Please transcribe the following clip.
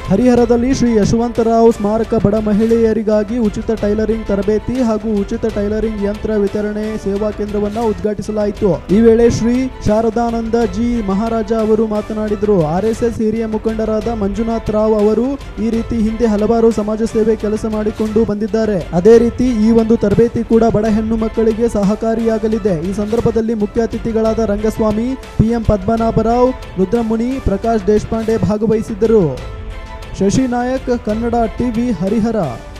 ಹರಿಹರದಲ್ಲಿ ಶ್ರೀ ಯಶವಂತರಾವ್ ಸ್ಮಾರಕ ಬಡ ಮಹಿಳೆಯರಿಗಾಗಿ ಉಚಿತ ಟೈಲರಿಂಗ್ ತರಬೇತಿ ಹಾಗೂ ಉಚಿತ ಟೈಲರಿಂಗ್ ಯಂತ್ರ ವಿತರಣೆ ಸೇವಾ ಕೇಂದ್ರವನ್ನ ಉದ್ಘಾಟಿಸಲಾಯಿತು ಈ ವೇಳೆ ಶ್ರೀ ಶಾರದಾನಂದ ಜಿ ಮಹಾರಾಜ ಅವರು ಮಾತನಾಡಿದರು ಆರ್ಎಸ್ಎಸ್ ಹಿರಿಯ ಮುಖಂಡರಾದ ಮಂಜುನಾಥ್ ರಾವ್ ಅವರು ಈ ರೀತಿ ಹಿಂದೆ ಹಲವಾರು ಸಮಾಜ ಸೇವೆ ಕೆಲಸ ಮಾಡಿಕೊಂಡು ಬಂದಿದ್ದಾರೆ ಅದೇ ರೀತಿ ಈ ಒಂದು ತರಬೇತಿ ಕೂಡ ಬಡ ಹೆಣ್ಣು ಮಕ್ಕಳಿಗೆ ಸಹಕಾರಿಯಾಗಲಿದೆ ಈ ಸಂದರ್ಭದಲ್ಲಿ ಮುಖ್ಯ ಅತಿಥಿಗಳಾದ ರಂಗಸ್ವಾಮಿ ಪಿಎಂ ಪದ್ಮನಾಭರಾವ್ ರುದ್ರಮುನಿ ಪ್ರಕಾಶ್ ದೇಶಪಾಂಡೆ ಭಾಗವಹಿಸಿದ್ದರು ಶಶಿ ನಾಯಕ್ ಕನ್ನಡ ಟಿವಿ ಹರಿಹರ